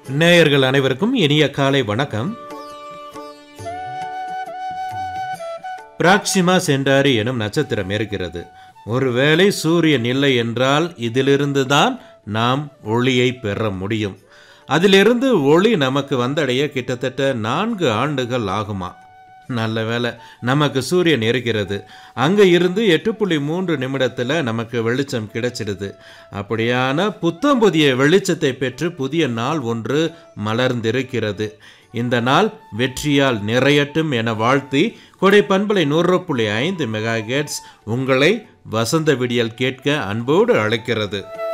நேயர்கள் அனைவருக்கும் இனிய காலை வணக்கம் பிராக்சிமா சென்டாரி எனும் நட்சத்திரம் இருக்கிறது ஒருவேளை சூரியன் இல்லை என்றால் இதிலிருந்து தான் நாம் ஒளியை பெற முடியும் அதிலிருந்து ஒளி நமக்கு வந்தடைய கிட்டத்தட்ட நான்கு ஆண்டுகள் ஆகுமா நல்ல வேளை நமக்கு சூரியன் இருக்கிறது அங்கே இருந்து எட்டு புள்ளி மூன்று நிமிடத்தில் நமக்கு வெளிச்சம் கிடைச்சிடுது அப்படியான புத்தம் புதிய வெளிச்சத்தை பெற்று புதிய நாள் ஒன்று மலர்ந்திருக்கிறது இந்த நாள் வெற்றியால் நிறையட்டும் என வாழ்த்தி கொடை பண்பலை நூறு புள்ளி ஐந்து மெகா உங்களை வசந்த விடியல் கேட்க அன்போடு அழைக்கிறது